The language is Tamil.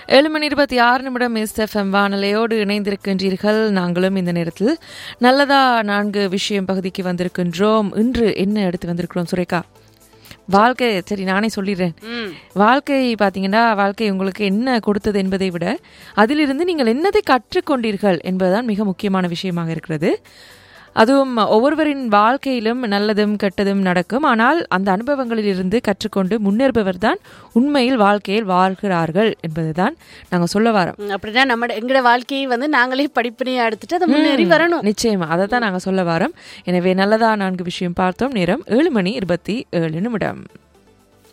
ஏழு மணி இருபத்தி ஆறு நிமிடம் எஸ்எஃப்எம் வானலையோடு இணைந்திருக்கின்றீர்கள் நாங்களும் இந்த நேரத்தில் நல்லதா நான்கு விஷயம் பகுதிக்கு வந்திருக்கின்றோம் இன்று என்ன எடுத்து வந்திருக்கிறோம் சுரேகா வாழ்க்கை சரி நானே சொல்லிடுறேன் வாழ்க்கை பார்த்தீங்கன்னா வாழ்க்கை உங்களுக்கு என்ன கொடுத்தது என்பதை விட அதிலிருந்து நீங்கள் என்னதை கற்றுக்கொண்டீர்கள் என்பதுதான் மிக முக்கியமான விஷயமாக இருக்கிறது அதுவும் ஒவ்வொருவரின் வாழ்க்கையிலும் நல்லதும் கெட்டதும் நடக்கும் ஆனால் அந்த அனுபவங்களிலிருந்து கற்றுக்கொண்டு முன்னேறுபவர் தான் உண்மையில் வாழ்க்கையில் வாழ்கிறார்கள் என்பதுதான் நாங்கள் சொல்ல வரோம் ம், அப்படின்னா நம்ம எங்களோட வாழ்க்கையை வந்து நாங்களே படிப்பினையா எடுத்துட்டு அதை முன்னேறி வரணும் நிச்சயமா அதை தான் நாங்கள் சொல்ல வரோம் எனவே நல்லதா நான்கு விஷயம் பார்த்தோம் நேரம் ஏழு மணி இருபத்தி ஏழு நிமிடம்